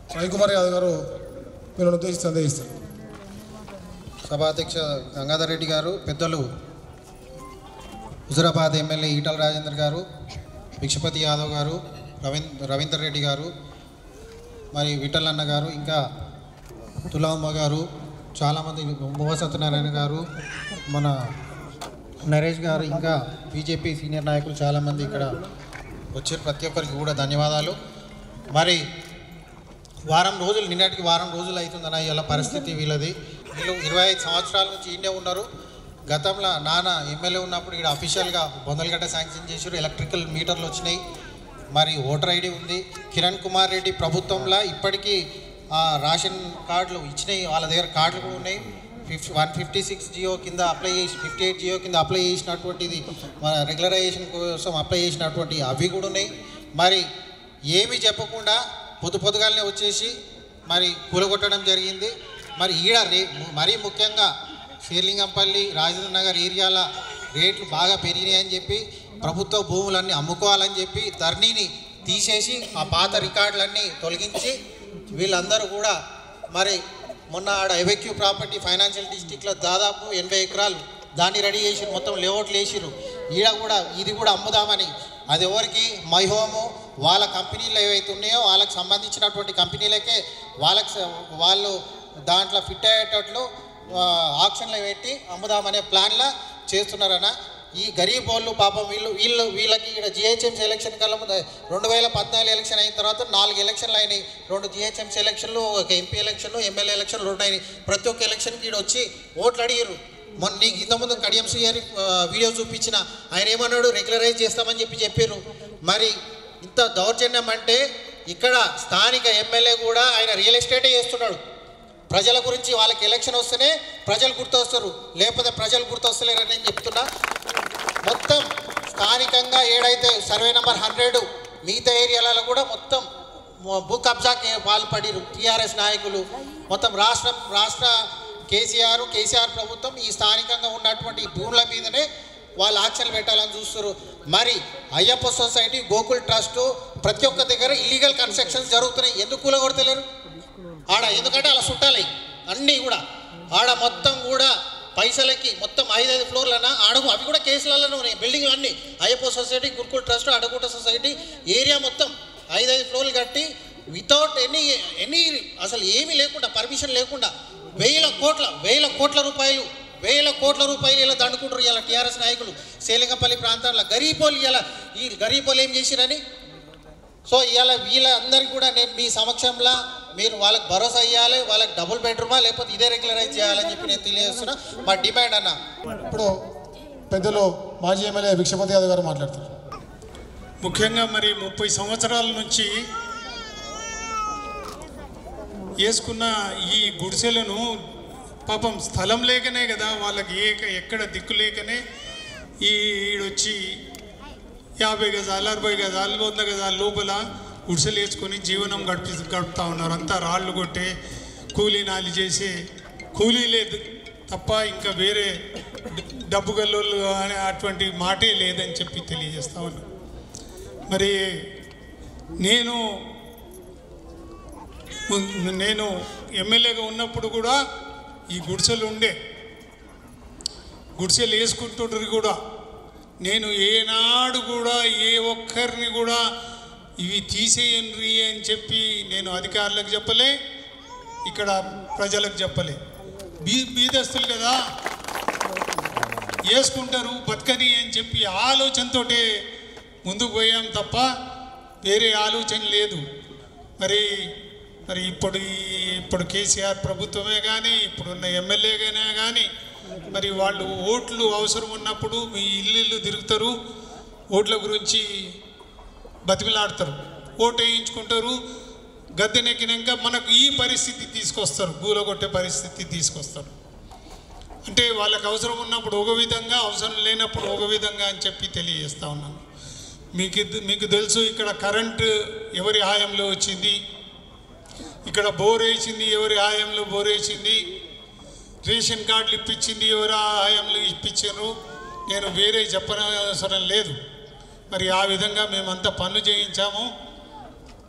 రవికుమార్ యాదవ్ గారు మీరు ఉద్దేశించి సందేహిస్తారు సభాధ్యక్ష గంగాధర్ రెడ్డి గారు పెద్దలు హుజురాబాద్ ఎమ్మెల్యే ఈటల రాజేందర్ గారు భిక్షపతి యాదవ్ గారు రవీంద్ర రవీందర్ రెడ్డి గారు మరి విఠల్ అన్న గారు ఇంకా తులామ్మ గారు చాలామంది భువ సత్యనారాయణ గారు మన నరేష్ గారు ఇంకా బీజేపీ సీనియర్ నాయకులు చాలామంది ఇక్కడ వచ్చారు ప్రతి ఒక్కరికి కూడా ధన్యవాదాలు మరి వారం రోజులు నిన్నటికి వారం రోజులు అవుతుందన్న ఇలా పరిస్థితి వీళ్ళది వీళ్ళు ఇరవై ఐదు సంవత్సరాల నుంచి ఈయనే ఉన్నారు గతంలో నాన్న ఎమ్మెల్యే ఉన్నప్పుడు ఇక్కడ అఫీషియల్గా బొందలగడ్డ శాంక్షన్ చేశారు ఎలక్ట్రికల్ మీటర్లు వచ్చినాయి మరి ఓటర్ ఐడి ఉంది కిరణ్ కుమార్ రెడ్డి ప్రభుత్వంలో ఇప్పటికీ ఆ, రేషన్ కార్డులు ఇచ్చినాయి వాళ్ళ దగ్గర కార్డులు కూడా ఉన్నాయి fifty one fifty six Jio కింద అప్లై చేసి ఫిఫ్టీ ఎయిట్ జియో కింద అప్లై చేసినటువంటిది మన రెగ్యులరైజేషన్ కోసం అప్లై చేసినటువంటి అవి కూడా ఉన్నాయి మరి ఏమీ చెప్పకుండా పొద్దు పొద్దుగాలనే వచ్చేసి మరి కూలగొట్టడం జరిగింది మరి ఈడ రే మరీ ముఖ్యంగా శ్రీలింగంపల్లి రాజేంద్ర నగర్ ఏరియాల రేట్లు బాగా పెరిగినాయని చెప్పి ప్రభుత్వ భూములన్నీ అమ్ముకోవాలని చెప్పి ధరణిని తీసేసి ఆ పాత రికార్డులన్నీ తొలగించి వీళ్ళందరూ కూడా మరి మొన్న ఆడ ఎవెక్యూ ప్రాపర్టీ ఫైనాన్షియల్ డిస్టిక్లో దాదాపు ఎనభై ఎకరాలు దాన్ని రెడీ చేసి మొత్తం లేఅవుట్లు వేసిరు ఈడ కూడా ఇది కూడా అమ్ముదామని అది ఎవరికి మై హోము వాళ్ళ కంపెనీలు ఏవైతే ఉన్నాయో వాళ్ళకి సంబంధించినటువంటి కంపెనీలకే వాళ్ళకి స- వాళ్ళు దాంట్లో ఫిట్ అయ్యేటట్లు ఆ, ఆక్షన్లో పెట్టి అమ్ముదామనే ప్లాన్లా చేస్తున్నారన్న ఈ గరీబ్ వాళ్ళు పాపం వీళ్ళు వీళ్ళు వీళ్ళకి ఇక్కడ జిహెచ్ఎంసీ ఎలక్షన్ కల్లా ముందు రెండు వేల పద్నాలుగు ఎలక్షన్ అయిన తర్వాత నాలుగు ఎలక్షన్లు అయినాయి రెండు జిహెచ్ఎంసీ ఎలక్షన్లు ఒక ఎంపీ ఎలక్షన్లు ఎమ్మెల్యే ఎలక్షన్లు రెండు అయినాయి ప్రతి ఒక్క ఎలక్షన్కి ఈడ వచ్చి ఓట్లు అడిగారు మొన్న నీకు ఇంతకుముందు కడియంసి గారి ఆ, వీడియో చూపించిన ఆయన ఏమన్నాడు రెగ్యులరైజ్ చేస్తామని చెప్పి చెప్పారు మరి ఇంత దౌర్జన్యం అంటే ఇక్కడ స్థానిక ఎమ్మెల్యే కూడా ఆయన రియల్ ఎస్టేటే చేస్తున్నాడు ప్రజల గురించి వాళ్ళకి ఎలక్షన్ వస్తేనే ప్రజలు గుర్తొస్తారు లేకపోతే ప్రజలు గుర్తొస్తలేరని నేను చెప్తున్నా మొత్తం స్థానికంగా ఏడైతే సర్వే నెంబర్ హండ్రెడ్ మిగతా ఏరియాలలో కూడా మొత్తం మొ- భూ కబ్జాకి పాల్పడిరు టీఆర్ఎస్ నాయకులు మొత్తం రాష్ట్ర రాష్ట్ర కేసీఆర్ కేసీఆర్ ప్రభుత్వం ఈ స్థానికంగా ఉన్నటువంటి ఈ భూముల మీదనే వాళ్ళు ఆక్షన్లు పెట్టాలని చూస్తారు మరి అయ్యప్ప సొసైటీ గోకుల్ ట్రస్ట్ ప్రతి ఒక్క దగ్గర ఇల్లీగల్ కన్స్ట్రక్షన్స్ జరుగుతున్నాయి ఎందుకు కూలగొడతలేరు ఆడ ఎందుకంటే అలా చుట్టాలి అన్నీ కూడా ఆడ మొత్తం కూడా పైసలకి మొత్తం ఐదైదు ఫ్లోర్లన అడుగు అవి కూడా కేసులలో ఉన్నాయి బిల్డింగ్లు అన్నీ అయ్యప్ప సొసైటీ గురుకుల్ ట్రస్ట్ అడగుట సొసైటీ ఏరియా మొత్తం ఐదైదు ఫ్లోర్లు కట్టి వితౌట్ ఎనీ ఎనీ అసలు ఏమీ లేకుండా పర్మిషన్ లేకుండా వేల కోట్ల వేల కోట్ల రూపాయలు వేల కోట్ల రూపాయలు ఇలా దండుకుంటారు ఇలా టీఆర్ఎస్ నాయకులు సేలింగపల్లి ప్రాంతాల్లో గరీబోలు ఇలా ఈ గరీబోలు ఏం చేసిరని సో ఇవాళ వీళ్ళందరికీ కూడా నేను మీ సమక్షంలో మీరు వాళ్ళకి భరోసా ఇవ్వాలి వాళ్ళకి డబుల్ బెడ్రూమా లేకపోతే ఇదే రెగ్యులరైజ్ చేయాలని చెప్పి నేను తెలియజేస్తున్నా మా డిమాండ్ అన్న ఇప్పుడు పెద్దలు మాజీ ఎమ్మెల్యే భిక్షపతి యాదవ్ గారు మాట్లాడతారు ముఖ్యంగా మరి ముప్పై సంవత్సరాల నుంచి వేసుకున్న ఈ గుడిసెలను పాపం స్థలం లేకనే కదా వాళ్ళకి ఏ ఎక్కడ దిక్కు లేకనే ఈ ఈడొచ్చి యాభై గజాలు అరవై గజాలు వంద గజాల లోపల గుడిసెలు వేసుకొని జీవనం గడిపి గడుపుతా ఉన్నారు అంతా రాళ్ళు కొట్టే కూలీ నాలి చేసే కూలీ లేదు తప్ప ఇంకా వేరే డబ్బు గల్లోళ్ళు అనే అటువంటి మాటే లేదని చెప్పి తెలియజేస్తా ఉన్నాను మరి నేను ఉన్- నేను ఎమ్మెల్యేగా ఉన్నప్పుడు కూడా ఈ గుడిసెలు ఉండే గుడిసెలు వేసుకుంటుండ్రు కూడా నేను ఏనాడు కూడా ఏ ఒక్కరిని కూడా ఇవి తీసేయండి అని చెప్పి నేను అధికారులకు చెప్పలే ఇక్కడ ప్రజలకు చెప్పలే బీ బీదస్తులు కదా వేసుకుంటారు బతకని అని చెప్పి ఆలోచనతోటే ముందుకు పోయాం తప్ప వేరే ఆలోచన లేదు మరి మరి ఇప్పుడు ఈ- ఇప్పుడు కేసీఆర్ ప్రభుత్వమే కానీ ఇప్పుడున్న ఎమ్మెల్యేగానే కానీ మరి వాళ్ళు ఓట్లు అవసరం ఉన్నప్పుడు మీ ఇల్లు ఇల్లు తిరుగుతారు ఓట్ల గురించి బతిమిలాడతారు ఓటు వేయించుకుంటారు గద్దెనెక్కినాక మనకు ఈ పరిస్థితి తీసుకొస్తారు గూలగొట్టే పరిస్థితి తీసుకొస్తారు అంటే వాళ్ళకి అవసరం ఉన్నప్పుడు ఒక విధంగా అవసరం లేనప్పుడు ఒక విధంగా అని చెప్పి తెలియజేస్తా ఉన్నాను మీకు ఇది- మీకు తెలుసు ఇక్కడ కరెంటు ఎవరి హాయంలో వచ్చింది ఇక్కడ బోర్ వేసింది ఎవరి హాయంలో బోర్ వేసింది రేషన్ కార్డులు ఇప్పించింది ఎవరి హాయంలో ఇప్పించారు నేను వేరే చెప్పనవసరం లేదు మరి ఆ విధంగా మేమంతా పనులు చేయించాము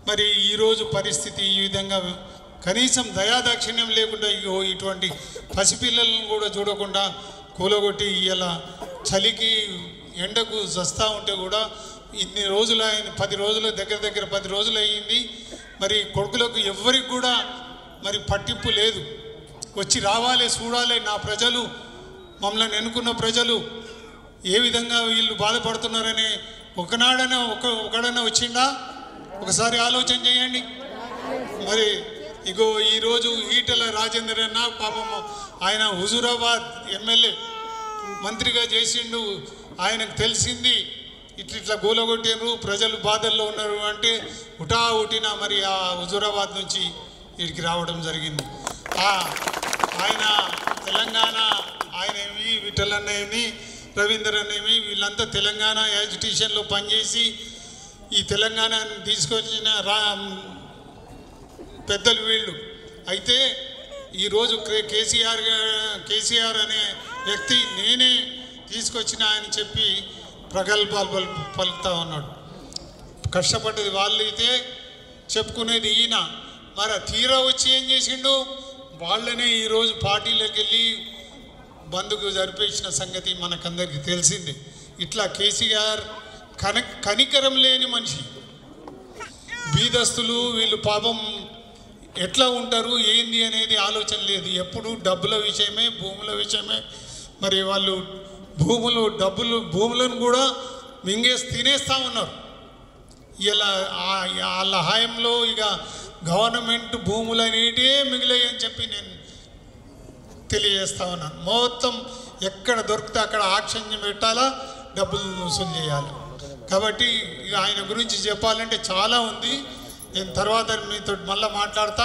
మరి ఈరోజు పరిస్థితి ఈ విధంగా కనీసం దయాదాక్షిణ్యం లేకుండా ఇగో ఇటువంటి పసిపిల్లలను కూడా చూడకుండా కూలగొట్టి ఇలా చలికి ఎండకు చస్తా ఉంటే కూడా ఇన్ని రోజులు అయింది పది రోజులు దగ్గర దగ్గర పది రోజులు అయ్యింది మరి కొడుకులకు ఎవ్వరికి కూడా మరి పట్టింపు లేదు వచ్చి రావాలి చూడాలి నా ప్రజలు మమ్మల్ని ఎన్నుకున్న ప్రజలు ఏ విధంగా వీళ్ళు బాధపడుతున్నారని ఒకనాడైనా ఒక ఒకడైనా వచ్చిండా ఒకసారి ఆలోచన చేయండి మరి ఇగో ఈరోజు ఈటెల రాజేందర్ అన్న పాపం ఆయన హుజూరాబాద్ ఎమ్మెల్యే మంత్రిగా చేసిండు ఆయనకు తెలిసింది ఇట్లా ఇట్లా గోలగొట్టినారు ప్రజలు బాధల్లో ఉన్నారు అంటే ఉటా ఉటిన మరి ఆ హుజూరాబాద్ నుంచి వీడికి రావడం జరిగింది ఆ ఆయన తెలంగాణ ఆయన ఏమి విఠలన్న ఏమి రవీందర్ అనేమి వీళ్ళంతా తెలంగాణ యాజిటేషన్లో పనిచేసి ఈ తెలంగాణను తీసుకొచ్చిన రా పెద్దలు వీళ్ళు అయితే ఈరోజు కే- కేసీఆర్ గా- కేసీఆర్ అనే వ్యక్తి నేనే తీసుకొచ్చిన అని చెప్పి ప్రగల్భాలు పలు పలుకుతా ఉన్నాడు కష్టపడ్డది వాళ్ళు అయితే చెప్పుకునేది ఈయన మరి ఆ తీరా వచ్చి ఏం చేసిండు వాళ్ళనే ఈరోజు పార్టీలోకి వెళ్ళి బంధుకు జరిపించిన సంగతి మనకందరికీ తెలిసిందే ఇట్లా కేసీఆర్ కన కనికరం లేని మనిషి బీదస్తులు వీళ్ళు పాపం ఎట్లా ఉంటారు ఏంది అనేది ఆలోచన లేదు ఎప్పుడు డబ్బుల విషయమే భూముల విషయమే మరి వాళ్ళు భూములు డబ్బులు భూములను కూడా మింగేసి తినేస్తూ ఉన్నారు ఇలా ఆ- వాళ్ళ హాయంలో ఇక గవర్నమెంట్ భూములు అనేటివే మిగిలాయి అని చెప్పి నేను తెలియజేస్తా ఉన్నాను మొత్తం ఎక్కడ దొరికితే అక్కడ ఆక్షన్ పెట్టాలా డబ్బులు వసూలు చేయాలి కాబట్టి ఇక ఆయన గురించి చెప్పాలంటే చాలా ఉంది నేను తర్వాత మీతో మళ్ళీ మాట్లాడతా